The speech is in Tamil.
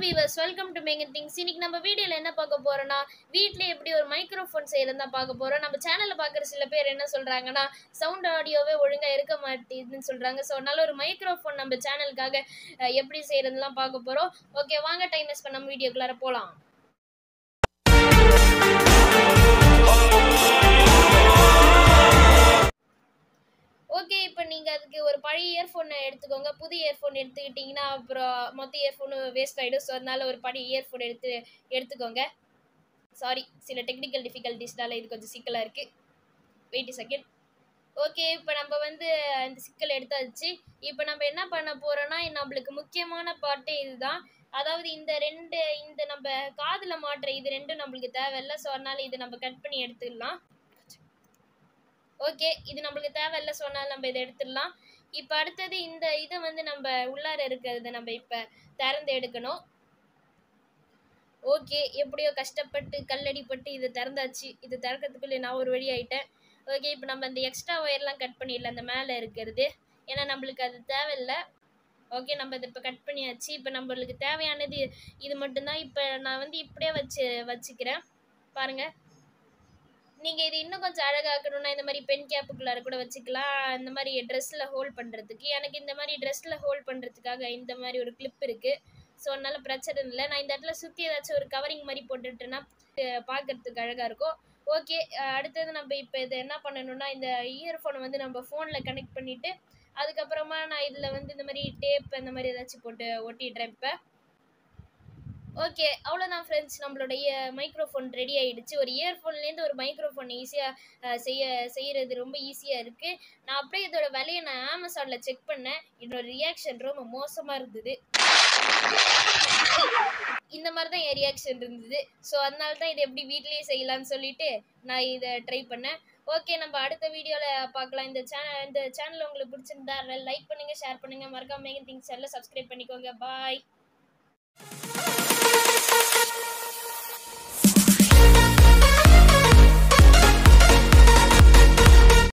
வீவர்ஸ் வெல்கம் டு மேங்கன் திங்ஸ் இன்னைக்கு நம்ம வீடியோல என்ன பார்க்க போறோம்னா வீட்ல எப்படி ஒரு மைக்ரோஃபோன் செய்யறது தான் பார்க்க போறோம் நம்ம சேனல்ல பார்க்குற சில பேர் என்ன சொல்றாங்கன்னா சவுண்ட் ஆடியோவே ஒழுங்கா இருக்க மாட்டேங்குதுன்னு சொல்றாங்க ஸோ அதனால ஒரு மைக்ரோஃபோன் நம்ம சேனலுக்காக அஹ், எப்படி செய்யறதுலாம் பார்க்க போறோம் ஓகே வாங்க டைம் வேஸ்ட் பண்ண வீடியோக்குள்ளார போலாம் ஓகே இப்போ நீங்கள் அதுக்கு ஒரு பழைய இயர்ஃபோன் எடுத்துக்கோங்க புது இயர்ஃபோன் எடுத்துக்கிட்டிங்கன்னா அப்புறம் மொத்த இயர்ஃபோனு வேஸ்ட் ஆகிடும் ஸோ அதனால ஒரு பழைய இயர்ஃபோன் எடுத்து எடுத்துக்கோங்க சாரி சில டெக்னிக்கல் டிஃபிகல்ட்டிஸ்னால இது கொஞ்சம் சிக்கலாக இருக்குது வெயிட் செகண்ட் ஓகே இப்போ நம்ம வந்து இந்த சிக்கல் எடுத்தாச்சு இப்போ நம்ம என்ன பண்ண போகிறோன்னா நம்மளுக்கு முக்கியமான பாட்டு இதுதான் அதாவது இந்த ரெண்டு இந்த நம்ம காதில் மாட்டுற இது ரெண்டும் நம்மளுக்கு தேவையில்லை ஸோ அதனால இதை நம்ம கட் பண்ணி எடுத்துக்கலாம் ஓகே இது நம்மளுக்கு தேவையில்ல சொன்னால் நம்ம இதை எடுத்துடலாம் இப்போ அடுத்தது இந்த இதை வந்து நம்ம உள்ளார இருக்கிறத நம்ம இப்போ திறந்து எடுக்கணும் ஓகே எப்படியோ கஷ்டப்பட்டு கல்லடிப்பட்டு இதை திறந்தாச்சு இது திறக்கிறதுக்குள்ளே நான் ஒரு வழி ஆயிட்டேன் ஓகே இப்போ நம்ம இந்த எக்ஸ்ட்ரா ஒயர்லாம் கட் பண்ணிடலாம் அந்த மேலே இருக்கிறது ஏன்னா நம்மளுக்கு அது தேவையில்லை ஓகே நம்ம இதை இப்போ கட் பண்ணியாச்சு இப்போ நம்மளுக்கு தேவையானது இது மட்டும்தான் இப்போ நான் வந்து இப்படியே வச்சு வச்சுக்கிறேன் பாருங்கள் நீங்கள் இது இன்னும் கொஞ்சம் அழகாக்கணும்னா இந்த மாதிரி பென் கேப்புக்குள்ளார கூட வச்சுக்கலாம் இந்த மாதிரி ட்ரெஸ்ஸில் ஹோல்ட் பண்ணுறதுக்கு எனக்கு இந்த மாதிரி ட்ரெஸ்ஸில் ஹோல்ட் பண்ணுறதுக்காக இந்த மாதிரி ஒரு கிளிப் இருக்குது ஸோ அதனால பிரச்சனை இல்லை நான் இந்த இடத்துல சுற்றி ஏதாச்சும் ஒரு கவரிங் மாதிரி போட்டுட்டேன்னா பார்க்கறதுக்கு அழகாக இருக்கும் ஓகே அடுத்தது நம்ம இப்போ இதை என்ன பண்ணணும்னா இந்த இயர்ஃபோனை வந்து நம்ம ஃபோனில் கனெக்ட் பண்ணிவிட்டு அதுக்கப்புறமா நான் இதில் வந்து இந்த மாதிரி டேப் இந்த மாதிரி ஏதாச்சும் போட்டு ஒட்டிடுறேன் இப்போ ஓகே அவ்வளோதான் ஃப்ரெண்ட்ஸ் நம்மளுடைய மைக்ரோஃபோன் ரெடி ஆயிடுச்சு ஒரு இயர்ஃபோன்லேருந்து ஒரு மைக்ரோஃபோன் ஈஸியாக செய்ய செய்கிறது ரொம்ப ஈஸியாக இருக்குது நான் அப்படியே இதோட விலையை நான் அமேசானில் செக் பண்ணேன் என்னோட ரியாக்ஷன் ரொம்ப மோசமாக இருந்தது இந்த மாதிரி தான் என் ரியாக்ஷன் இருந்தது ஸோ அதனால தான் இதை எப்படி வீட்லேயே செய்யலாம்னு சொல்லிட்டு நான் இதை ட்ரை பண்ணேன் ஓகே நம்ம அடுத்த வீடியோவில் பார்க்கலாம் இந்த சேனல் இந்த சேனல் உங்களுக்கு பிடிச்சிருந்தா லைக் பண்ணுங்கள் ஷேர் பண்ணுங்கள் மறக்காம மேகன் திங்ஸ் எல்லாம் சப்ஸ்கிரைப் பண்ணிக்கோங்க பாய்